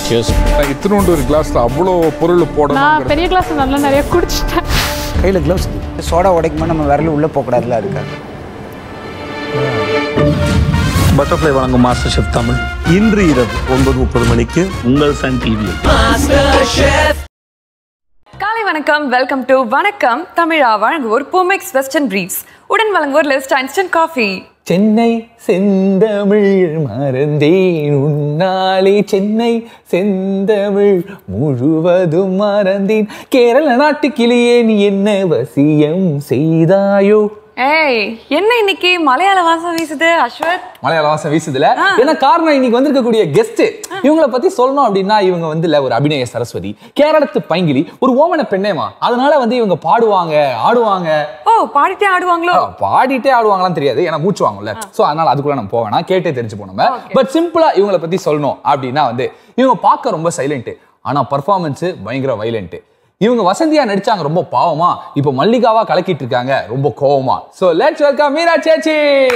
Cheers இத்தினோண்டு ஒரு கிளாஸ்ல அவ்வளோ பொருள் நான் போடணும் பெரிய கிளாஸ் நல்லா நிறைய குடிச்சிட்டேன் கையில் க்ளவுஸ் சோடா உடைக்கும்போது நம்ம விரல் உள்ளே போகக்கூடாதுல அதுக்காக பட்டர்ஃப்ளை வழங்கும் மாஸ்டர் ஷெஃப் தமிழ் இன்று இரவு ஒன்பது முப்பது மணிக்கு உங்கள் சன் டிவியில் காலை வணக்கம் வெல்கம் டு வணக்கம் தமிழா வழங்குவோர் பூமெக்ஸ் வெஸ்டர்ன் பிரீஃப்ஸ் உடன் வழங்குவோர் லெஸ்ட் இன்ஸ்டன்ட் காஃபி சென்னை செந்தமிழ் மறந்தேன் உன்னாலே சென்னை செந்தமிழ் முழுவதும் மறந்தேன் கேரள நாட்டு கிளியே நீ என்ன வசியம் செய்தாயோ ஏய் என்ன இன்னைக்கு மலையாள வாசம் வீசுது அஸ்வத் மலையாள வாசம் வீசுதுல ஏன்னா காரணம் இன்னைக்கு வந்திருக்கக்கூடிய கெஸ்ட் இவங்கள பத்தி சொல்லணும் அப்படின்னா இவங்க வந்து இல்ல ஒரு அபிநய சரஸ்வதி கேரளத்து பைங்கிலி ஒரு ஓமன பெண்ணேமா அதனால வந்து இவங்க பாடுவாங்க ஆடுவாங்க ஓ பாடிட்டே ஆடுவாங்களோ ஆ, பாடிட்டே ஆடுவாங்களான்னு தெரியாது ஏன்னா மூச்சு வாங்கும்ல சோ அதனால அதுக்குள்ள நம்ம போவேனா கேட்டே தெரிஞ்சு போனோம் பட் சிம்பிளா இவங்கள பத்தி சொல்லணும் அப்படின்னா வந்து இவங்க பார்க்க ரொம்ப சைலண்ட் ஆனா பர்ஃபார்மன்ஸ் பயங்கர வைலண்ட் இவங்க வசந்தியா நடிச்சாங்க ரொம்ப பாவமா இப்போ மல்லிகாவா கலக்கிட்டு இருக்காங்க ரொம்ப கோவமா சோ லெட்ஸ் வெல்கம் மீரா சேச்சி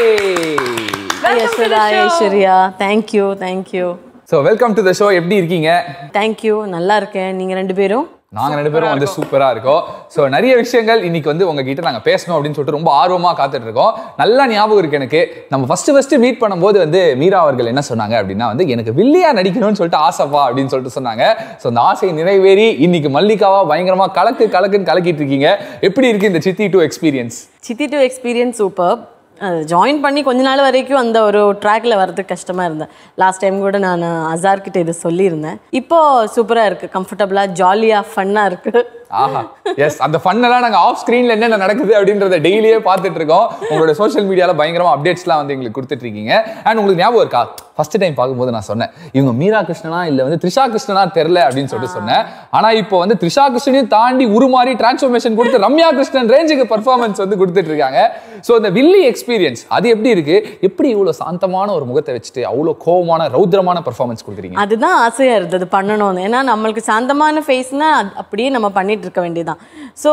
யஸ்வதா Aishwarya thank you thank you so welcome to the show எப்படி இருக்கீங்க தேங்க்யூ நல்லா இருக்கேன் நீங்கள் ரெண்டு பேரும் நாங்க ரெண்டு பேரும் வந்து சூப்பரா இருக்கோம் சோ நிறைய விஷயங்கள் இன்னைக்கு வந்து உங்ககிட்ட நாங்க பேசணும் அப்படின்னு சொல்லிட்டு ரொம்ப ஆர்வமா காத்துட்டு இருக்கோம் நல்லா ஞாபகம் இருக்கு எனக்கு நம்ம ஃபர்ஸ்ட் ஃபர்ஸ்ட் மீட் பண்ணும்போது வந்து மீரா அவர்கள் என்ன சொன்னாங்க அப்படின்னா வந்து எனக்கு வில்லியா நடிக்கணும்னு சொல்லிட்டு ஆசைப்பா அப்படின்னு சொல்லிட்டு சொன்னாங்க சோ அந்த ஆசை நிறைவேறி இன்னைக்கு மல்லிகாவா பயங்கரமா கலக்கு கலக்குன்னு கலக்கிட்டு இருக்கீங்க எப்படி இருக்கு இந்த Chithi two experience Chithi two experience super join பண்ணி கொஞ்ச நாள் வரைக்கும் அந்த ஒரு ட்ராக்ல வர்றதுக்கு கஷ்டமா இருந்தேன் லாஸ்ட் டைம் கூட நான் அசார் கிட்ட இதை சொல்லியிருந்தேன் இப்போ சூப்பரா இருக்கு கம்ஃபர்டபுளா ஜாலியா ஃபன்னா இருக்கு ஆஹா எஸ் அந்த ஃபன் எல்லாம் நாங்க ஆஃப் ஸ்கிரீன்ல என்னென்ன நடக்குது அப்படின்றத டெய்லியே பார்த்துட்டு இருக்கோம் உங்களோட சோஷியல் மீடியால பயங்கரமா அப்டேட்ஸ்லாம் வந்து எங்களுக்கு கொடுத்துட்டு இருக்கீங்க அண்ட் உங்களுக்கு ஞாபகம் இருக்கா ஃபர்ஸ்ட் டைம் பார்க்கும்போது நான் சொன்னேன் இவங்க மீரா கிருஷ்ணனா இல்ல வந்து த்ரிஷா கிருஷ்ணனா தெரியல அப்படின்னு சொல்லிட்டு சொன்னேன் ஆனா இப்போ வந்து த்ரிஷா கிருஷ்ணனையும் தாண்டி உருமாறி டிரான்ஸ்ஃபர்மேஷன் கொடுத்து ரம்யா கிருஷ்ணன் ரேஞ்சுக்கு பர்ஃபார்மன்ஸ் வந்து கொடுத்துட்டு இருக்காங்க ஸோ இந்த வில்லி எக்ஸ்பீரியன்ஸ் அது எப்படி இருக்கு எப்படி இவ்வளவு சாந்தமான ஒரு முகத்தை வச்சுட்டு அவ்வளோ கோவமான ரௌத்ரமான பர்ஃபார்மன்ஸ் கொடுக்குறீங்க அதுதான் ஆசையா இருந்தது பண்ணணும்னு ஏன்னா நம்மளுக்கு சாந்தமான ஃபேஸ்னா அப்படியே நம்ம பண்ணிட்டு இருக்க வேண்டியதுதான் ஸோ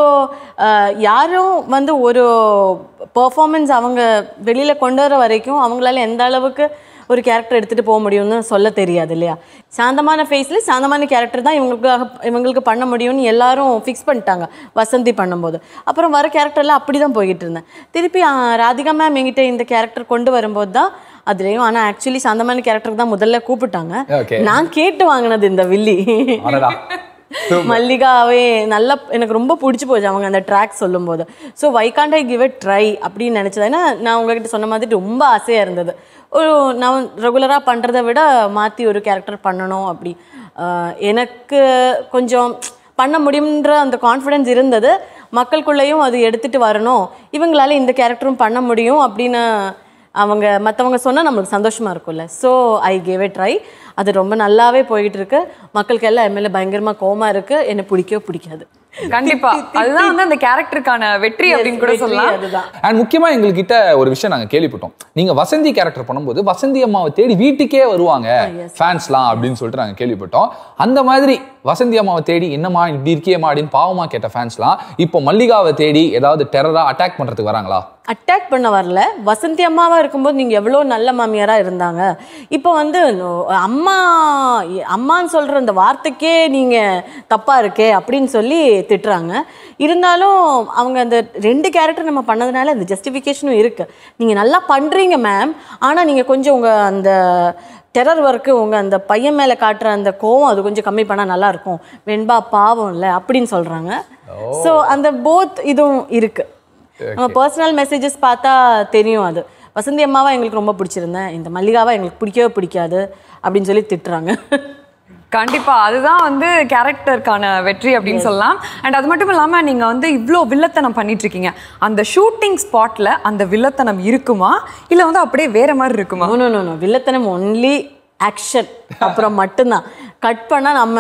யாரும் வந்து ஒரு பெர்ஃபார்மன்ஸ் அவங்க வெளியில கொண்டு வர வரைக்கும் அவங்களால எந்த அளவுக்கு ஒரு கேரக்டர் எடுத்துட்டு போக முடியும்னு சொல்ல தெரியாது இல்லையா சாந்தமான ஃபேஸ்ல சாந்தமான கேரக்டர் தான் இவங்களுக்காக இவங்களுக்கு பண்ண முடியும்னு எல்லாரும் ஃபிக்ஸ் பண்ணிட்டாங்க வசந்தி பண்ணும்போது அப்புறம் வர கேரக்டர்லாம் அப்படி தான் போய்கிட்டு இருந்தேன் திருப்பி ஆ, ராதிகா மேம் என்கிட்ட இந்த கேரக்டர் கொண்டு வரும்போது தான் அதுலேயும் ஆனால் ஆக்சுவலி சாந்தமான கேரக்டருக்கு தான் முதல்ல கூப்பிட்டாங்க Okay. நான் கேட்டு வாங்கினது இந்த வில்லி அடடா மல்லிகாவே நல்லா எனக்கு ரொம்ப பிடிச்சி போச்சு அவங்க அந்த ட்ராக் சொல்லும்போது so why can't I give it try அப்படின்னு நினச்சது ஏன்னா நான் உங்ககிட்ட சொன்ன மாதிரி ரொம்ப ஆசையாக இருந்தது ஒரு நான் ரெகுலராக பண்ணுறதை விட மாற்றி ஒரு கேரக்டர் பண்ணணும் அப்படி ஆஹ் எனக்கு கொஞ்சம் பண்ண முடியுன்ற அந்த கான்ஃபிடென்ஸ் இருந்தது மக்களுக்குள்ளேயும் அது எடுத்துகிட்டு வரணும் இவங்களால இந்த கேரக்டரும் பண்ண முடியும் அப்படின்னு அவங்க மற்றவங்க சொன்னால் நம்மளுக்கு சந்தோஷமாக இருக்கும்ல so I gave it try அது ரொம்ப நல்லாவே போயிட்டு இருக்கு மக்களுக்கு எல்லாம் எம்எல்ஏ பயங்கரமாக கோமா இருக்கு என்னை பிடிக்கவே பிடிக்காது கண்டிப்பா அதுதான் வந்து அந்த கேரக்டருக்கான வெற்றி அப்படின்னு கூட வெற்றி சொல்லலாம் அதுதான் அண்ட் முக்கியமா எங்ககிட்ட ஒரு விஷயம் நாங்க கேள்விப்பட்டோம் நீங்க வசந்தி கேரக்டர் பண்ணும்போது வசந்தி அம்மாவை தேடி வீட்டுக்கே வருவாங்க ஃபேன்ஸ்லாம் அப்படின்னு சொல்லிட்டு நாங்க கேள்விப்பட்டோம் அந்த மாதிரி வசந்தி அம்மாவை தேடி என்னம்மா இப்படி இருக்கியேம்மா அப்படின்னு பாவமா கேட்ட ஃபேன்ஸ்லாம் இப்போ மல்லிகாவை தேடி ஏதாவது டெரரா அட்டாக் பண்றதுக்கு வராங்களா அட்டாக் பண்ண வரல வசந்தி அம்மாவா இருக்கும்போது நீங்க எவ்வளோ நல்ல மாமியாரா இருந்தாங்க இப்போ வந்து நோ- அம்மா அம்மான்னு சொல்ற அந்த வார்த்தைக்கே நீங்க தப்பா இருக்கே அப்படின்னு சொல்லி திட்டுறாங்க இருந்தாலும் அவங்க அந்த ரெண்டு கேரக்டர் நம்ம பண்ணதுனால அந்த ஜஸ்டிஃபிகேஷனும் இருக்கு நீங்க நல்லா பண்றீங்க மேம் ஆனா நீங்க கொஞ்சம் உங்க அந்த டெரர் ஒர்க்கு உங்க அந்த பையன் மேல காட்டுற அந்த கோவம் அது கொஞ்சம் கம்மி பண்ணா நல்லா இருக்கும் வெண்பா பாவம் இல்லை அப்படின்னு சொல்றாங்க ஸோ அந்த போத் இதுவும் இருக்கு நம்ம பர்சனல் மெசேஜஸ் பார்த்தா தெரியும் அது வசந்தி அம்மாவா எங்களுக்கு ரொம்ப பிடிச்சிருந்தேன் இந்த மல்லிகாவா எங்களுக்கு பிடிக்கவே பிடிக்காது அப்படின்னு சொல்லி திட்டுறாங்க கண்டிப்பா அதுதான் வந்து கேரக்டருக்கான வெற்றி அப்படின்னு சொல்லலாம் அண்ட் அது மட்டும் இல்லாம நீங்க வந்து இவ்ளோ வில்லத்தனம் பண்ணிட்டு இருக்கீங்க அந்த ஷூட்டிங் ஸ்பாட்ல அந்த வில்லத்தனம் இருக்குமா இல்ல வந்து அப்படியே வேற மாதிரி இருக்குமா நோ நோ நோ வில்லத்தனம் ஒன்லி ஆக்ஷன் அப்புறம் மட்டும்தான் கட் பண்ணால் நம்ம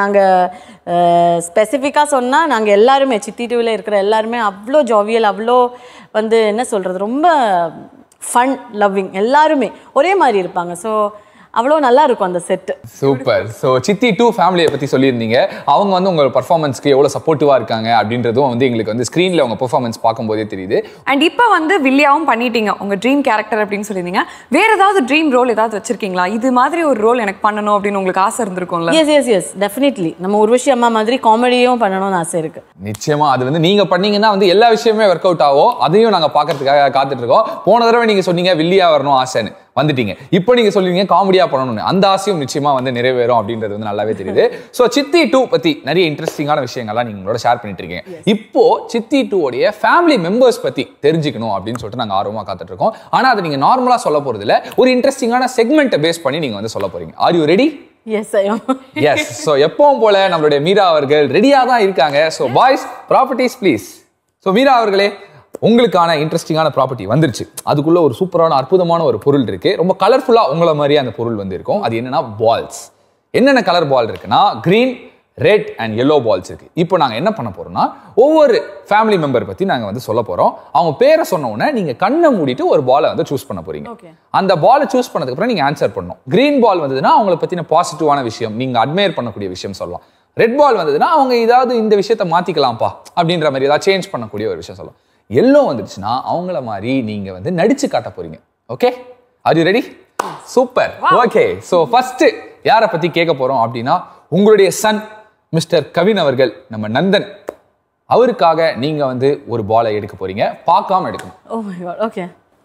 நாங்கள் ஸ்பெசிஃபிக்காக சொன்னால் நாங்கள் எல்லாருமே சித்தி டிவியில் இருக்கிற எல்லாருமே அவ்வளோ ஜாவியல் அவ்வளோ வந்து என்ன சொல்கிறது ரொம்ப ஃபன் லவ்விங் எல்லாருமே ஒரே மாதிரி இருப்பாங்க ஸோ அவ்வளோ நல்லா இருக்கும் அந்த set super so Chithi two ஃபேமிலியை பற்றி சொல்லியிருந்தீங்க அவங்க வந்து உங்கள் பர்ஃபார்மன்ஸ்க்கு எவ்வளோ சப்போர்ட்டிவாக இருக்காங்க அப்படின்றதும் வந்து எங்களுக்கு வந்து ஸ்க்ரீனில் உங்கள் பெர்ஃபார்மன்ஸ் பார்க்கும்போதே தெரியுது அண்ட் இப்போ வந்து வில்லியாவும் பண்ணிட்டீங்க உங்க ட்ரீம் கேரக்டர் அப்படின்னு சொல்லியிருந்தீங்க வேற ஏதாவது ட்ரீம் ரோல் ஏதாவது வச்சிருக்கீங்களா இது மாதிரி ஒரு ரோல் எனக்கு பண்ணணும் அப்படின்னு உங்களுக்கு ஆசை இருந்திருக்கும்ல எஸ் எஸ் எஸ் டெஃபினெட்லி நம்ம உர்வஷி அம்மா மாதிரி காமெடியும் பண்ணணும்னு ஆசை இருக்கு நிச்சயமா அது வந்து நீங்க பண்ணீங்கன்னா வந்து எல்லா விஷயமே ஒர்க் அவுட் ஆகும் அதையும் நாங்க பாக்குறதுக்காக காத்துட்டு இருக்கோம் போன தடவை நீங்க சொன்னீங்க வில்லியா வரணும் ஆசைன்னு வந்துட்டீங்க இப்போ நீங்க சொல்லுவீங்க காமெடியா பண்ணணும்னு அந்த ஆசையும் நிச்சயமா வந்து நிறைவேறும் அப்படின்றது வந்து நல்லாவே தெரியுது சோ சித்தி டூ பத்தி நிறைய இன்ட்ரெஸ்டிங்கான விஷயங்கள்லாம் நீங்க உங்களோட ஷேர் பண்ணிட்டு இருக்கீங்க இப்போ சித்தி டூ உடைய ஃபேமிலி மெம்பர்ஸ் பத்தி தெரிஞ்சுக்கணும் அப்படின்னு சொல்லிட்டு நாங்க ஆர்வமா காத்துட்டு இருக்கோம் ஆனா அதை நீங்க நார்மலா சொல்ல போறது இல்ல ஒரு இன்ட்ரெஸ்டிங்கான செக்மெண்ட்டை பேஸ் பண்ணி நீங்க வந்து சொல்ல போறீங்க are you ready yes I'm yes so எப்பவும் போல நம்மளுடைய மீரா அவர்கள் ரெடியாக தான் இருக்காங்க so boys properties please so Meera அவர்களே உங்களுக்கான இன்ட்ரெஸ்டிங்கான ப்ராப்பர்ட்டி வந்துருச்சு அதுக்குள்ள ஒரு சூப்பரான அற்புதமான ஒரு பொருள் இருக்கு ரொம்ப கலர்ஃபுல்லா உங்களை மாதிரியே அந்த பொருள் வந்து இருக்கும் அது என்னன்னா பால்ஸ் என்னென்ன கலர் பால் இருக்குன்னா green red and yellow balls இருக்கு இப்போ நாங்க என்ன பண்ண போறோம்னா ஒவ்வொரு ஃபேமிலி மெம்பர் பத்தி நாங்க வந்து சொல்ல போறோம் அவங்க பேரை சொன்ன உடனே நீங்க கண்ணை மூடிட்டு ஒரு பாலை வந்து சூஸ் பண்ண போறீங்க Okay. அந்த பாலை சூஸ் பண்ணதுக்கு அப்புறம் நீங்க ஆன்சர் பண்ணணும் கிரீன் பால் வந்ததுன்னா அவங்கள பத்தின பாசிட்டிவான விஷயம் நீங்க அட்மையர் பண்ணக்கூடிய விஷயம் சொல்லலாம் ரெட் பால் வந்ததுன்னா அவங்க ஏதாவது இந்த விஷயத்த மாத்திக்கலாம்ப்பா அப்படின்ற மாதிரி ஏதாவது சேஞ்ச் பண்ணக்கூடிய ஒரு விஷயம் சொல்லலாம் எல்லோ வந்துடுச்சுன்னா அவங்கள மாதிரி நீங்க வந்து நடிச்சு காட்ட போறீங்க okay are you ready super okay so first யாரை பத்தி கேட்க போறோம் அப்படின்னா உங்களுடைய சன் மிஸ்டர் கவின் அவர்கள் நம்ம நந்தன் அவருக்காக நீங்க வந்து ஒரு பாலை எடுக்க போறீங்க பார்க்காம எடுக்கணும் oh my god okay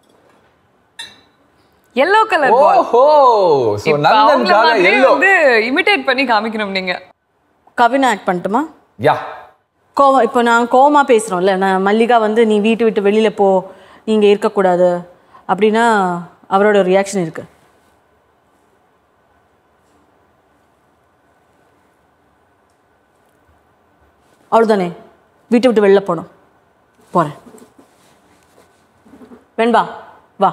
yellow colour ball ஓஹோ சோ நந்தனுக்காக எல்லோ வந்து இமிடேட் பண்ணி காமிக்கணும் நீங்க கவின் ஆக்ட் பண்ணட்டுமா யா கோவம் இப்போ நான் கோவமா பேசுகிறோம்ல நான் மல்லிகா வந்து நீ வீட்டு விட்டு வெளியில் போ நீங்கள் இருக்கக்கூடாது அப்படின்னா அவரோட ரியாக்ஷன் இருக்கு அவ்வளோதானே வீட்டை விட்டு வெளில போகணும் போகிறேன் வெண்பா வா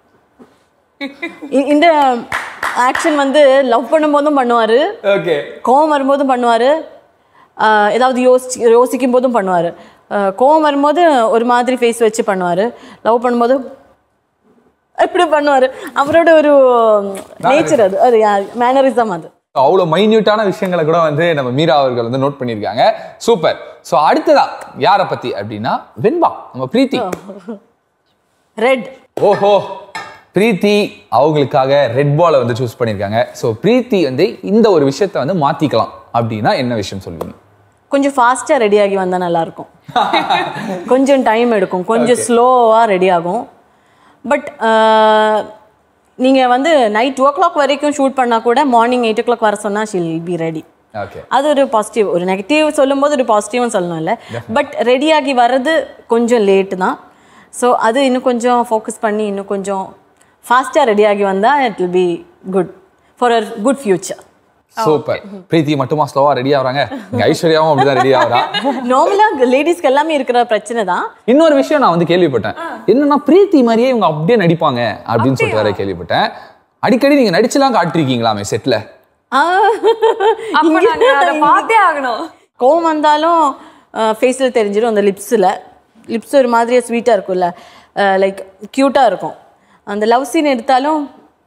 இ- இந்த ஆக்ஷன் வந்து லவ் பண்ணும்போதும் பண்ணுவார் ஓகே கோவம் வரும்போதும் பண்ணுவார் ஏதாவது யோசிச்சு யோசிக்கும் போதும் பண்ணுவார் கோவம் வரும்போது ஒரு மாதிரி ஃபேஸ் வச்சு பண்ணுவார் லவ் பண்ணும்போது இப்படி பண்ணுவார் அவரோட ஒரு நேச்சர் அது அது மேனரிசம் அது அவ்வளோ மைன்யூட்டான விஷயங்களை கூட வந்து நம்ம மீரா அவர்கள் வந்து நோட் பண்ணியிருக்காங்க சூப்பர் ஸோ அடுத்ததா யாரை பத்தி அப்படின்னா வெண்பா நம்ம பிரீத்தி ரெட் ஓஹோ பிரீத்தி அவங்களுக்காக ரெட் பாலை வந்து சூஸ் பண்ணியிருக்காங்க ஸோ பிரீத்தி வந்து இந்த ஒரு விஷயத்த வந்து மாத்திக்கலாம் அப்படின்னா என்ன விஷயம் சொல்லுவீங்க கொஞ்சம் ஃபாஸ்ட்டாக ரெடி ஆகி வந்தால் நல்லாயிருக்கும் கொஞ்சம் டைம் எடுக்கும் கொஞ்சம் ஸ்லோவாக ரெடி ஆகும் பட் நீங்கள் வந்து நைட் டூ ஓ கிளாக் வரைக்கும் ஷூட் பண்ணால் கூட மார்னிங் எயிட் ஓ கிளாக் வர சொன்னால் ஷில் பி ரெடி ஓகே அது ஒரு பாசிட்டிவ் ஒரு நெகட்டிவ் சொல்லும்போது ஒரு பாசிட்டிவ்னு சொல்லணும்ல பட் ரெடியாகி வர்றது கொஞ்சம் லேட்டு தான் ஸோ அது இன்னும் கொஞ்சம் ஃபோக்கஸ் பண்ணி இன்னும் கொஞ்சம் ஃபாஸ்ட்டாக ரெடியாகி வந்தால் it will be good for a good future super Preethi மட்டுமா ஸ்லோவா ரெடி ஆகுறாங்க இங்க ஐஸ்வர்யாவும் அப்படிதான் ரெடி ஆகுறா நார்மலாக லேடிஸ்க்கு எல்லாமே இருக்கிற பிரச்சனை தான் இன்னொரு விஷயம் நான் வந்து கேள்விப்பட்டேன் என்னன்னா பிரீத்தி மாதிரியே இவங்க அப்படியே நடிப்பாங்க அப்படின்னு சொல்லிட்டு வேற கேள்விப்பட்டேன் அடிக்கடி நீங்க நடிச்சுலாம் காட்டிருக்கீங்களாமே செட்ல அப்ப நாங்க அதை பார்த்தே ஆகணும் கோவம் வந்தாலும் ஃபேஸில் தெரிஞ்சிடும் அந்த லிப்ஸில் லிப்ஸ் ஒரு மாதிரியே ஸ்வீட்டாக இருக்கும்ல லைக் க்யூட்டாக இருக்கும் அந்த லவ் சீன் எடுத்தாலும்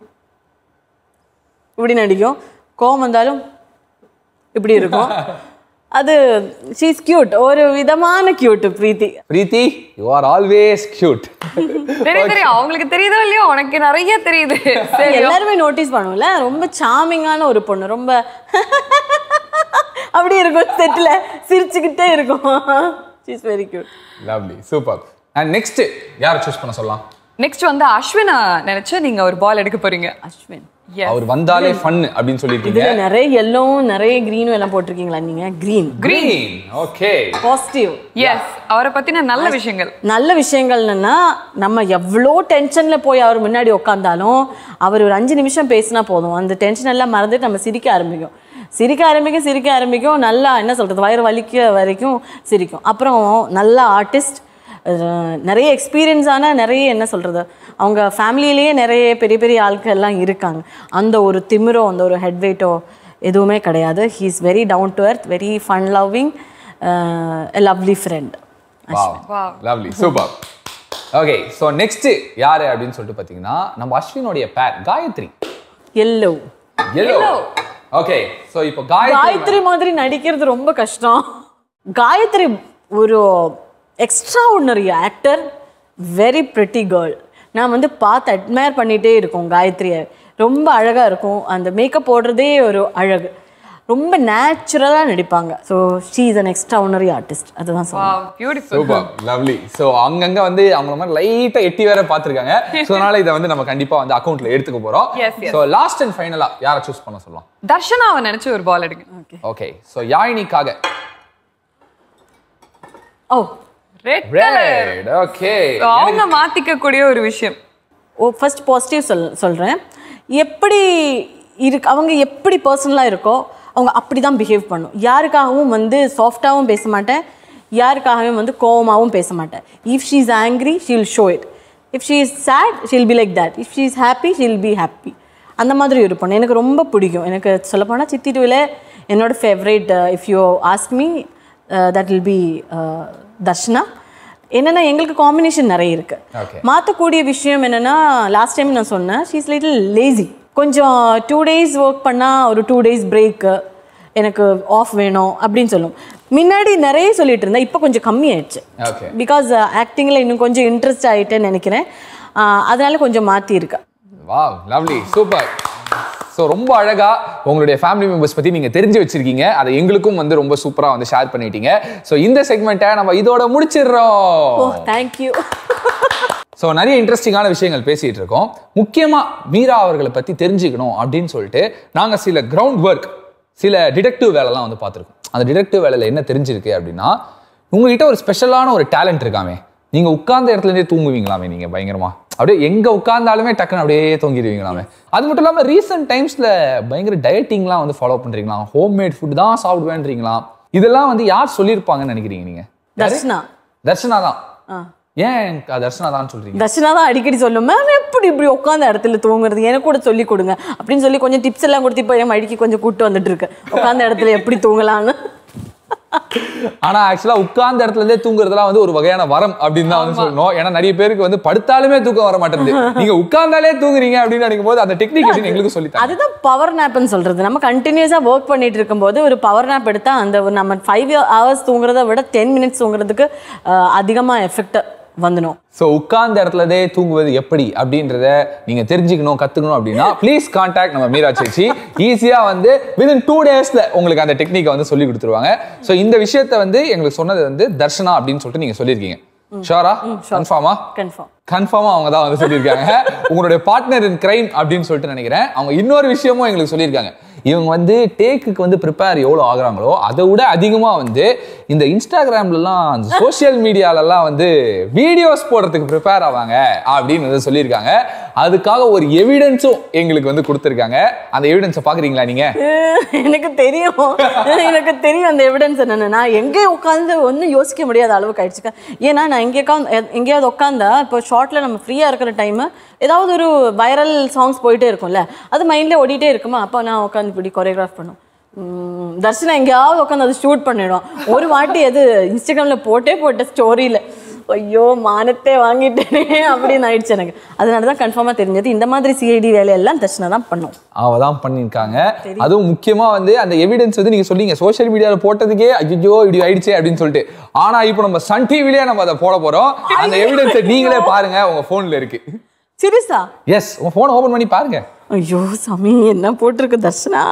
இப்படி நடிக்கும் கோவம் வந்தாலும் இப்படி இருக்கும் அது ஷீஸ் கியூட் ஒரு விதமான cute Preethi Preethi you are always cute தெரியும் தெரியும் அவங்களுக்கு தெரியுதோ இல்லையோ உனக்கு நிறைய தெரியுது சரி எல்லாருமே நோட்டீஸ் பண்ணுவோம்ல ரொம்ப சாமிங்கான ஒரு பொண்ணு ரொம்ப அப்படி இருக்கும் செட்டில் சிரிச்சுக்கிட்டே இருக்கும் she's very cute lovely super and next யாரை சூஸ் பண்ண சொல்லலாம் நெக்ஸ்ட் வந்து அஸ்வினா நினைச்சு நீங்க ஒரு பால் எடுக்க போறீங்க அஸ்வின் Yes. அவர் வந்தாலே ஃபன் அப்படின்னு சொல்லியிருக்கீங்க இதுல நிறைய எல்லோவும் நிறைய கிரீனும் எல்லாம் போட்டிருக்கீங்களா நீங்க green green okay positive yes அவரை பத்தின நல்ல விஷயங்கள் நல்ல விஷயங்கள் என்னன்னா நம்ம எவ்வளோ டென்ஷன்ல போய் அவர் முன்னாடி உட்காந்தாலும் அவர் ஒரு அஞ்சு நிமிஷம் பேசினா போதும் அந்த டென்ஷன் எல்லாம் மறந்துட்டு நம்ம சிரிக்க ஆரம்பிக்கும் சிரிக்க ஆரம்பிக்கும் சிரிக்க ஆரம்பிக்கும் நல்லா என்ன சொல்றது வயிறு வலிக்க வரைக்கும் சிரிக்கும் அப்புறம் நல்ல ஆர்டிஸ்ட் நிறைய எக்ஸ்பீரியன்ஸான நிறைய என்ன சொல்றது அவங்க ஃபேமிலியிலேயே நிறைய பெரிய பெரிய ஆட்கள் எல்லாம் இருக்காங்க அந்த ஒரு திமிரோ அந்த ஒரு ஹெட் வெயிட்டோ எதுவுமே கிடையாது he is very down to earth very fun loving lovely friend wow lovely super okay so next யாரு அப்படின்னு சொல்லிட்டு பார்த்தீங்கன்னா நம்ம அஸ்வினுடைய பேர் Gayathri yellow yellow okay so இப்போ காயத்ரி காயத்ரி மாதிரி நடிக்கிறது ரொம்ப கஷ்டம் காயத்ரி ஒரு extraordinary actor very pretty girl நான் வந்து பார்த்து அட்மையர் பண்ணிகிட்டே இருக்கோம் காயத்ரியை ரொம்ப அழகாக இருக்கும் அந்த மேக்கப் போடுறதே ஒரு அழகு ரொம்ப நேச்சுரலாக நடிப்பாங்க so she is an extraordinary artist அதுதான் சொல்லுவேன் பியூட்டிஃபுல் சூப்பர் லவ்லி சோ அங்கங்க வந்து அவங்கள மாதிரி லைட்டா எட்டி வேற பாத்துருக்காங்க சோ அதனால இதை வந்து நம்ம கண்டிப்பா வந்து அக்கவுண்ட்ல எடுத்துக்க போறோம் Yes, yes. So last and ஃபைனலா யாரை சூஸ் பண்ண சொல்லலாம் தர்ஷனாவை நினைச்சு ஒரு பால் எடுங்க ஓகே சோ யாழினிக்காக oh red colour red okay அவங்க மாத்திக்க கூடிய ஒரு விஷயம் ஓ ஃபர்ஸ்ட் பாசிட்டிவ் சொல் சொல்கிறேன் எப்படி இருக்கு அவங்க எப்படி பர்சனலாக இருக்கோ அவங்க அப்படி தான் பிஹேவ் பண்ணும் யாருக்காகவும் வந்து சாஃப்டாகவும் பேச மாட்டேன் யாருக்காகவும் வந்து கோவமாகவும் பேச மாட்டேன் if she is angry she will show it if she is sad she'll be like that if she is happy she'll be happy அந்த மாதிரி ஒரு பொண்ணு எனக்கு ரொம்ப பிடிக்கும் எனக்கு சொல்லப்போனால் சித்தி டூவில் என்னோட favourite if you ask me that will be Dharshana என்னென்னா எங்களுக்கு காம்பினேஷன் நிறைய இருக்கு Okay. மாற்றக்கூடிய விஷயம் என்னென்னா லாஸ்ட் டைம் நான் சொன்னேன் ஷீஸ் லிட்டில் லேசி கொஞ்சம் டூ டேஸ் ஒர்க் பண்ணால் ஒரு டூ டேஸ் பிரேக்கு எனக்கு ஆஃப் வேணும் அப்படின்னு சொல்லும் முன்னாடி நிறைய சொல்லிட்டு இருந்தேன் இப்போ கொஞ்சம் கம்மி ஆயிடுச்சு Okay. பிகாஸ் ஆக்டிங்கில் இன்னும் கொஞ்சம் இன்ட்ரெஸ்ட் ஆகிட்டேன்னு நினைக்கிறேன் ஆஹ் அதனால கொஞ்சம் மாற்றிருக்கேன் வாவ் லவ்லி சூப்பர் ஸோ ரொம்ப அழகா உங்களுடைய ஃபேமிலி மெம்பர்ஸ் பத்தி நீங்க தெரிஞ்சு வச்சிருக்கீங்க அதை எங்களுக்கும் வந்து ரொம்ப சூப்பரா வந்து ஷேர் பண்ணிட்டீங்க ஸோ இந்த செக்மெண்ட்டை நம்ம இதோட ஓ முடிச்சிடுறோம் தேங்க்யூ ஸோ நிறைய இன்ட்ரெஸ்டிங்கான விஷயங்கள் பேசிட்டு இருக்கோம் முக்கியமா மீரா அவர்களை பத்தி தெரிஞ்சுக்கணும் அப்படின்னு சொல்லிட்டு நாங்க சில கிரவுண்ட் ஒர்க் சில டிடெக்டிவ் வேலைலாம் வந்து பார்த்துருக்கோம் அந்த டிடெக்டிவ் வேலையில என்ன தெரிஞ்சிருக்கு அப்படின்னா உங்ககிட்ட ஒரு ஸ்பெஷலான ஒரு டேலண்ட் இருக்காமே நீங்க உட்கார்ந்த இடத்துல இருந்தே தூங்குவீங்களாமே நீங்க பயங்கரமா அப்படியே எங்க உட்கார்ந்தாலுமே டக்குன்னு அப்படியே தூங்கிடுவீங்களாமே அது மட்டும் இல்லாம ரீசெண்ட் டைம்ஸ்ல பயங்கர டயட்டிங்லாம் வந்து ஃபாலோ பண்றீங்களா ஹோம் மேட் ஃபுட் தான் சாப்பிடுவேன்றீங்களா இதெல்லாம் வந்து யார் சொல்லியிருப்பாங்கன்னு நினைக்கிறீங்க நீங்க தர்ஷனா தர்ஷனா தான் ஆ ஏன் தர்ஷனா தான் சொல்றீங்க தர்ஷனா தான் அடிக்கடி சொல்லும் மேம் எப்படி இப்படி உட்காந்த இடத்துல தூங்குறது எனக்கு கூட சொல்லி கொடுங்க அப்படின்னு சொல்லி கொஞ்சம் டிப்ஸ் எல்லாம் கொடுத்து இப்போ என் மடிக்கு கொஞ்சம் கூட்டு வந்துட்டு இருக்கு உட்காந்த இடத்துல எப்படி தூங்கலாம்னு ஆனா ஆக்சுவலா உட்கார்ந்த இடத்துல இருந்தே தூங்குறதுலாம் வந்து ஒரு வகையான வரம் அப்படின்னு தான் வந்து சொல்லணும் ஏன்னா நிறைய பேருக்கு வந்து படுத்தாலுமே தூக்கம் வர மாட்டேங்குது நீங்க உட்கார்ந்தாலே தூங்குறீங்க அப்படின்னு நினைக்கும் போது அந்த டெக்னிக் எப்படி எங்களுக்கு சொல்லி அதுதான் பவர் நாப்னு சொல்றது நம்ம கண்டினியூஸாக ஒர்க் பண்ணிட்டு இருக்கும்போது ஒரு பவர் நாப் எடுத்தா அந்த ஒரு நம்ம ஃபைவ் ஹவர்ஸ் தூங்குறத விட டென் மினிட்ஸ் தூங்குறதுக்கு அஹ், அதிகமா எஃபெக்ட் வந்துடும் ஸோ உட்கார்ந்த இடத்துலதே தூங்குவது எப்படி அப்படின்றத நீங்க தெரிஞ்சுக்கணும் கத்துக்கணும் அப்படின்னா ப்ளீஸ் கான்டாக்ட் நம்ம மீரா சேச்சி ஈஸியா வந்து விதின் டூ டேஸ்ல உங்களுக்கு அந்த டெக்னிக்கை வந்து சொல்லி கொடுத்துருவாங்க ஸோ இந்த விஷயத்த வந்து எங்களுக்கு சொன்னது வந்து தர்ஷனா அப்படின்னு சொல்லிட்டு நீங்க சொல்லியிருக்கீங்க ஷோரா கன்ஃபார்மா கன்ஃபார்ம் கன்ஃபார்மா அவங்க தான் வந்து சொல்லியிருக்காங்க உங்களுடைய பார்ட்னர் இன் கிரைம் அப்படின்னு சொல்லிட்டு நினைக்கிறேன் அவங்க இன்னொரு விஷயமும் எங்களுக்கு சொல்லியிருக்காங்க இவங்க வந்து டேக்குக்கு வந்து ப்ரிப்பேர் எவ்வளோ ஆகுறாங்களோ அதை விட அதிகமாக வந்து இந்த இன்ஸ்டாகிராம்லலாம் அந்த சோஷியல் மீடியாலலாம் வந்து வீடியோஸ் போடுறதுக்கு ப்ரிப்பேர் ஆவாங்க அப்படின்னு வந்து சொல்லியிருக்காங்க அதுக்காக ஒரு எவிடன்ஸும் எங்களுக்கு வந்து கொடுத்துருக்காங்க அந்த எவிடன்ஸை பார்க்குறீங்களா நீங்கள் எனக்கு தெரியும் எனக்கு தெரியும் அந்த எவிடன்ஸ் என்னன்னு நான் எங்கே உட்காந்து ஒன்றும் யோசிக்க முடியாத அளவுக்கு ஆயிடுச்சுக்க ஏன்னா நான் எங்கே உட்காந்து எங்கேயாவது உட்காந்தா இப்போ ஷார்ட்ல நம்ம ஃப்ரீயாக இருக்கிற டைம் ஏதாவது ஒரு வைரல் சாங்ஸ் போயிட்டே இருக்கும்ல அது மைண்ட்ல ஓடிட்டே இருக்குமா அப்போ நான் உட்காந்து இப்படி கொரியோகிராஃப் பண்ணும் உம், தர்ஷனா எங்கேயாவது உட்காந்து அதை ஷூட் பண்ணிடும் ஒரு வாட்டி அது இன்ஸ்டாகிராம்ல போட்டே போட்ட ஸ்டோரியில ஐயோ மானத்தே வாங்கிட்டேனே அப்படின்னு ஆயிடுச்சு எனக்கு அதனால தான் கன்ஃபார்மாக தெரிஞ்சது இந்த மாதிரி சிஐடி வேலையெல்லாம் தர்ஷனா தான் பண்ணும் அவ தான் பண்ணியிருக்காங்க அதுவும் முக்கியமா வந்து அந்த எவிடன்ஸ் வந்து நீங்க சொன்னீங்க சோஷியல் மீடியால போட்டதுக்கே ஐயோ இப்படி ஆயிடுச்சே அப்படின்னு சொல்லிட்டு ஆனா இப்போ நம்ம சன் டிவிலேயே நம்ம அதை போட போறோம் அந்த எவிடன்ஸை நீங்களே பாருங்க உங்க போன்ல இருக்கு சீரியஸா எஸ் உங்க போன் ஓபன் பண்ணி பாருங்க ஐயோ சாமி என்ன போட்டிருக்கு தர்ஷனா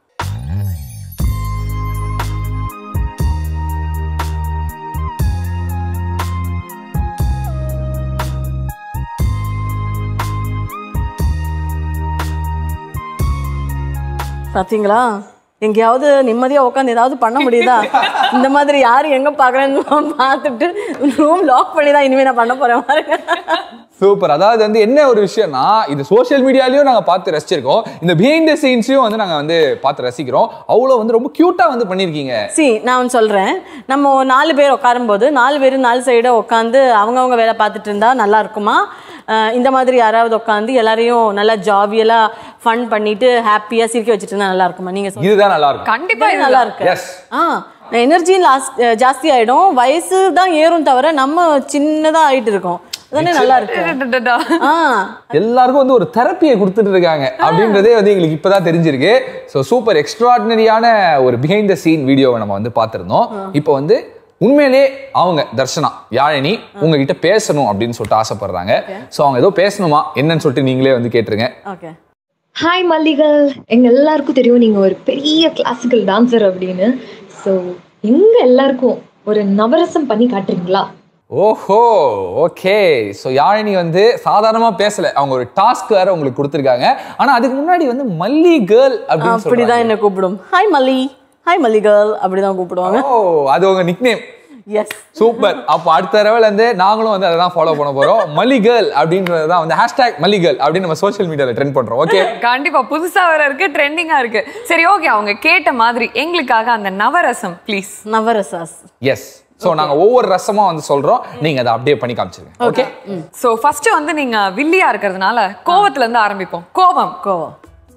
பாத்தீங்களா எங்கேயாவது நிம்மதியா உட்காந்து ஏதாவது பண்ண முடியுதா இந்த மாதிரி யாரு எங்க பாக்குறேன்னு பார்த்துட்டு ரூம் லாக் பண்ணி தான் இனிமே நான் பண்ண போறேன் பாருங்க சூப்பர் அதாவது வந்து என்ன ஒரு விஷயம்னா இது சோஷியல் மீடியாலயும் நாங்க பார்த்து ரசிச்சிருக்கோம் இந்த பிஹைண்ட் த சீன்ஸையும் வந்து நாங்க வந்து பார்த்து ரசிக்கிறோம் அவ்வளோ வந்து ரொம்ப கியூட்டா வந்து பண்ணிருக்கீங்க சி நான் ஒன்று சொல்கிறேன் நம்ம நாலு பேர் உட்காரும்போது நாலு பேர் நாலு சைடை உட்காந்து அவங்கவுங்க வேலை பார்த்துட்டு இருந்தா நல்லா இருக்குமா அஹ் இந்த மாதிரி யாராவது உட்காந்து எல்லாரையும் நல்லா ஜாவியலாக ஃபன் பண்ணிட்டு ஹாப்பியாக சிரிக்க வச்சுட்டு இருந்தா நல்லா இருக்குமா நீங்கள் இதுதான் நல்லா இருக்கும் கண்டிப்பா சொல்லுங்க நல்லா இருக்கு எஸ் ஆ எனர்ஜி லாஸ் ஜாஸ்தி ஆகிடும் வயசு தான் ஏறும் தவிர நம்ம சின்னதாக ஆயிட்டு இருக்கோம் அதானே நல்லா இருக்கு ஆ எல்லாருக்கும் வந்து ஒரு தெரப்பியை கொடுத்துட்டு இருக்காங்க அப்படின்றதே வந்து எங்களுக்கு இப்பதான் தெரிஞ்சிருக்கு ஸோ சூப்பர் எக்ஸ்ட்ராடினரியான ஒரு பிஹைண்ட் த சீன் வீடியோவை நம்ம வந்து பார்த்துருந்தோம் இப்போ வந்து உண்மையிலே அவங்க தர்ஷனா யாழினி உங்ககிட்ட பேசணும் அப்படின்னு சொல்லிட்டு ஆசைப்படுறாங்க ஸோ அவங்க ஏதோ பேசணுமா என்னன்னு சொல்லிட்டு நீங்களே வந்து கேட்டுருங்க ஓகே ஹாய் மல்லிகள் எங்க எல்லாருக்கும் தெரியும் நீங்க ஒரு பெரிய கிளாசிக்கல் டான்சர் அப்படின்னு ஸோ எங்க எல்லாருக்கும் ஒரு நவரசம் பண்ணி காட்டுறீங்களா ஓஹோ ஓகே ஸோ யாழினி வந்து சாதாரணமா பேசல அவங்க ஒரு டாஸ்க் வேற உங்களுக்கு கொடுத்துருக்காங்க ஆனா அதுக்கு முன்னாடி வந்து மல்லி கேர்ள் அப்படின்னு அப்படிதான் சொல்றாங்க என்ன கூப்பிடும் ஹாய் மல்லி ஹாய் மல்லி கேர்ள் அப்படிதான் கூப்பிடுவாங்க ஓ அது உங்க நிக்நேம் எஸ் சூப்பர் அப்போ அடுத்த தடவை இருந்து நாங்களும் வந்து அதை தான் ஃபாலோ பண்ண போறோம் மல்லி கேர்ள் அப்படின்றது தான் வந்து ஹேஷ்டாக் மல்லி கேர்ள் அப்படின்னு நம்ம சோஷியல் மீடியால ட்ரெண்ட் பண்றோம் ஓகே கண்டிப்பா புதுசா வேற இருக்கு ட்ரெண்டிங்கா இருக்கு சரி ஓகே அவங்க கேட்ட மாதிரி எங்களுக்காக அந்த நவரசம் ப்ளீஸ் நவரசாஸ் எஸ் ஸோ நாங்க ஒவ்வொரு ரசமா வந்து சொல்றோம் நீங்க அதை அப்படியே பண்ணி காமிச்சிருங்க ஓகே சோ ஃபர்ஸ்ட் வந்து நீங்க வில்லியா இருக்கிறதுனால கோவத்துல இருந்து ஆரம்பிப்போம் கோபம் கோவம்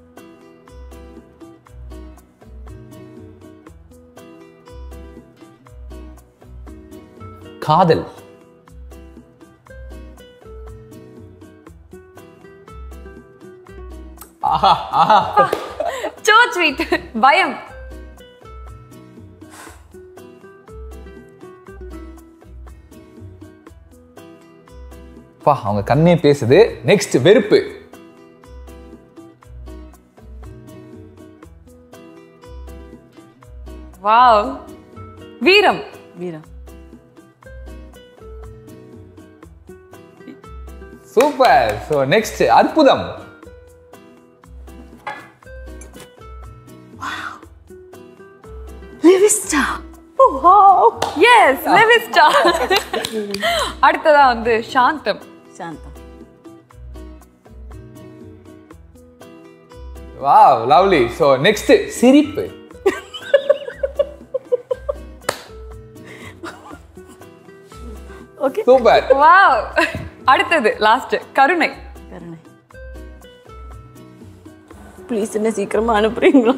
காதல் ஆஹா ஆஹா சோ ஸ்வீட் பயம் பா அவங்க கண்ணே பேசுது நெக்ஸ்ட் வெறுப்பு வாவ் வீரம் வீரம் சூப்பர் ஸோ நெக்ஸ்ட் அற்புதம் லிவிஸ்டா எஸ் லெவிஸ்டா அடுத்ததா வந்து சாந்தம் சாந்தம் வாவ் லவ்லி ஸோ நெக்ஸ்ட் சிரிப்பு ஓகே சூப்பர் வாவ் அடுத்தது லாஸ்ட் கருணை கருணை ப்ளீஸ் என்ன சீக்கிரமா அனுப்புறீங்களா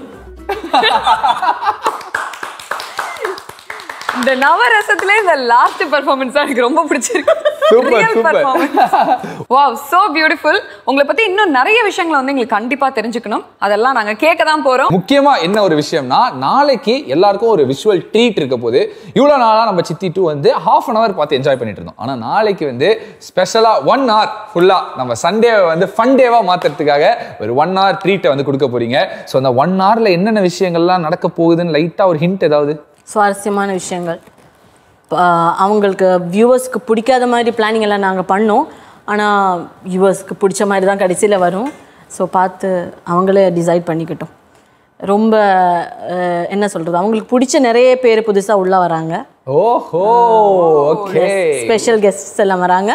இந்த நவரசத்துல இந்த லாஸ்ட் பெர்ஃபார்மன்ஸ் எனக்கு ரொம்ப பிடிச்சிருக்கு Super, super. Wow so beautiful உங்களை பத்தி இன்னும் நிறைய விஷயங்களை வந்து எங்களுக்கு கண்டிப்பா தெரிஞ்சுக்கணும் அதெல்லாம் நாங்க கேட்க தான் போறோம் முக்கியமா என்ன ஒரு விஷயம்னா நாளைக்கு எல்லாருக்கும் ஒரு விஷுவல் ட்ரீட் இருக்க போது இவ்வளவு நாளா நம்ம சித்தி டூ வந்து ஹாஃப் அன் அவர் பார்த்து என்ஜாய் பண்ணிட்டு இருந்தோம் ஆனா நாளைக்கு வந்து ஸ்பெஷலா ஒன் hour ஃபுல்லா நம்ம சண்டேவை வந்து ஃபன் டேவா மாத்துறதுக்காக ஒரு ஒன் hour ட்ரீட்டை வந்து கொடுக்க போறீங்க ஸோ அந்த ஒன் ஹவர்ல என்னென்ன விஷயங்கள்லாம் நடக்க போகுதுன்னு லைட்டா ஒரு ஹிண்ட் ஏதாவது சுவாரஸ்யமான விஷயங்கள் ப- அவங்களுக்கு வியூவர்ஸ்க்கு பிடிக்காத மாதிரி பிளானிங் எல்லாம் நாங்கள் பண்ணோம் ஆனால் வியூவர்ஸ்க்கு பிடிச்ச மாதிரி தான் கடைசியில் வரும் ஸோ பார்த்து அவங்களே டிசைட் பண்ணிக்கிட்டோம் ரொம்ப அஹ், என்ன சொல்கிறது அவங்களுக்கு பிடிச்ச நிறைய பேர் புதுசாக உள்ளே வராங்க ஓஹோ ஓகே ஸ்பெஷல் கெஸ்ட்ஸ் எல்லாம் வராங்க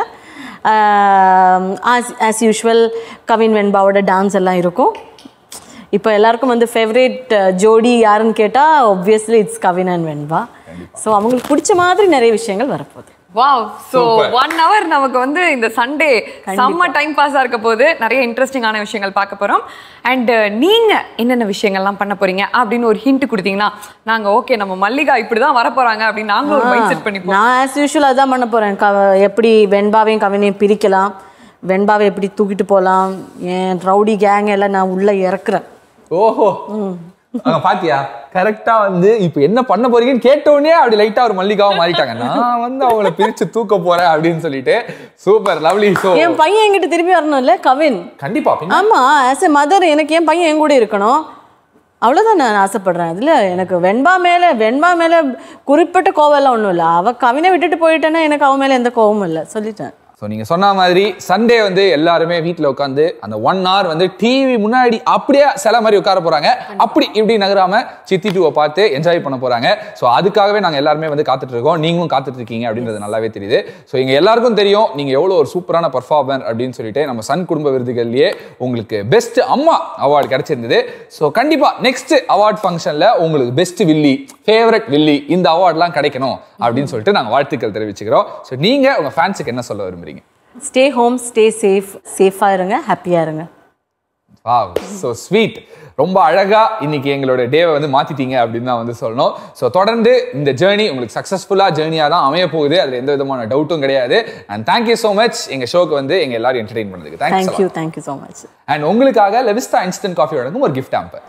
ஆஸ் யூஷுவல் கவின் வெண்பாவோட டான்ஸ் எல்லாம் இருக்கும் இப்போ எல்லாருக்கும் வந்து ஃபேவரேட் ஜோடி யாருன்னு கேட்டால் obviously it's Kavin and Venba so அவங்களுக்கு பிடிச்ச மாதிரி நிறைய விஷயங்கள் வரப்போகுது wow so Super. One hour நமக்கு வந்து இந்த சண்டே செம்ம டைம் பாஸா இருக்க போது நிறைய இன்ட்ரெஸ்டிங்கான விஷயங்கள் பார்க்க போறோம் அண்ட் நீங்க என்னென்ன விஷயங்கள்லாம் பண்ண போறீங்க அப்படின்னு ஒரு ஹிண்ட் கொடுத்தீங்கன்னா நாங்க ஓகே நம்ம மல்லிகா இப்படிதான் வர போறாங்க அப்படின்னு நாங்களும் ஒரு மைண்ட் செட் பண்ணிப்போம் நான் ஆஸ் யூஷுவல் அதான் பண்ண போகிறேன் க எப்படி வெண்பாவையும் கவினையும் பிரிக்கலாம் வெண்பாவை எப்படி தூக்கிட்டு போகலாம் என் ரவுடி கேங் எல்லாம் நான் உள்ளே இறக்குறேன் ஓஹோ அங்க பாத்தியா கரெக்டா வந்து இப்போ என்ன பண்ண போறீங்கன்னு கேட்ட உடனே அப்படி லைட்டா ஒரு மல்லிகாவா மாறிட்டாங்க நான் வந்து அவங்கள பிரிச்சு தூக்க போறேன் அப்படின்னு சொல்லிட்டு சூப்பர் லவ்லி சோ என் பையன் என்கிட்ட திருப்பி வரணும்ல கவின் கண்டிப்பா பின்ன ஆமா ஆஸ் எ மதர் எனக்கு என் பையன் என் கூட இருக்கணும் அவ்வளோதான் நான் ஆசைப்படுறேன் அதில் எனக்கு வெண்பா மேலே வெண்பா மேலே குறிப்பிட்ட கோவம் எல்லாம் ஒன்றும் இல்லை அவள் கவினை விட்டுட்டு போயிட்டேன்னா எனக்கு அவன் மேலே எந்த கோவமும் இல்லை சொல்லிட்டேன் ஸோ நீங்க சொன்ன மாதிரி சண்டே வந்து எல்லாருமே வீட்டில் உட்காந்து அந்த ஒன் hour வந்து டிவி முன்னாடி அப்படியே சில மாதிரி உட்கார போறாங்க அப்படி இப்படி நகராம சித்தி டூவை பார்த்து என்ஜாய் பண்ண போறாங்க ஸோ அதுக்காகவே நாங்க எல்லாருமே வந்து காத்துட்டு இருக்கோம் நீங்களும் காத்துட்டு இருக்கீங்க அப்படின்றது நல்லாவே தெரியுது ஸோ எங்க எல்லாருக்கும் தெரியும் நீங்க எவ்வளோ ஒரு சூப்பரான பர்ஃபார்மர் அப்படின்னு சொல்லிட்டு நம்ம சன் குடும்ப விருதுகள்லயே உங்களுக்கு பெஸ்ட் அம்மா அவார்டு கிடைச்சிருந்தது ஸோ கண்டிப்பா நெக்ஸ்ட் அவார்ட் ஃபங்க்ஷன்ல உங்களுக்கு பெஸ்ட் வில்லி ஃபேவரட் வில்லி இந்த அவார்ட்லாம் கிடைக்கணும் அப்படின்னு சொல்லிட்டு நாங்க வாழ்த்துக்கள் தெரிவிச்சுக்கிறோம் ஸோ நீங்க உங்க ஃபேன்ஸுக்கு என்ன சொல்ல விரும்புறீங்க ஸ்டே ஹோம் ஸ்டே சேஃப் சேஃபாக இருங்க ஹாப்பியாக இருங்க வாவ் ஸோ ஸ்வீட் ரொம்ப அழகா இன்னைக்கு எங்களோட டேவை வந்து மாத்திட்டீங்க அப்படின்னு தான் வந்து சொல்லணும் ஸோ தொடர்ந்து இந்த ஜேர்னி உங்களுக்கு சக்ஸஸ்ஃபுல்லா ஜேர்னியா தான் அமைய போகுது அதுல எந்த விதமான டவுட்டும் கிடையாது அண்ட் தேங்க்யூ ஸோ மச் எங்க ஷோக்கு வந்து எங்க எல்லாரும் என்டர்டெயின் பண்ணதுக்கு thank you thank you thank you so much and உங்களுக்காக லெவிஸ்டா இன்ஸ்டன்ட் காஃபி வழங்கும் ஒரு கிஃப்ட் ஆம்பர்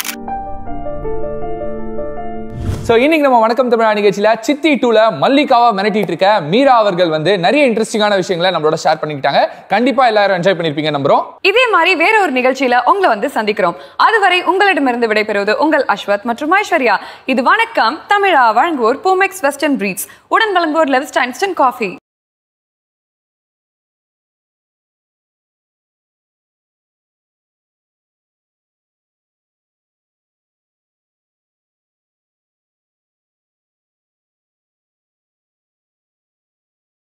ஸோ இன்னைக்கு நம்ம வணக்கம் தமிழா நிகழ்ச்சியில சித்தி டூல மல்லிகாவா மிரட்டிட்டு இருக்க மீரா அவர்கள் வந்து நிறைய இன்ட்ரெஸ்டிங்கான விஷயங்களை நம்மளோட ஷேர் பண்ணிக்கிட்டாங்க கண்டிப்பா எல்லாரும் என்ஜாய் பண்ணிருப்பீங்க நம்புறோம் இதே மாதிரி வேற ஒரு நிகழ்ச்சியில உங்களை வந்து சந்திக்கிறோம் அதுவரை உங்களிடமிருந்து விடைபெறுவது உங்கள் அஸ்வத் மற்றும் ஐஸ்வர்யா இது வணக்கம் தமிழா வழங்குவோர் பூமெக்ஸ் வெஸ்டர்ன் பிரீட்ஸ் உடன் வழங்குவோர் லெவிஸ்டா இன்ஸ்டன்ட் காஃபி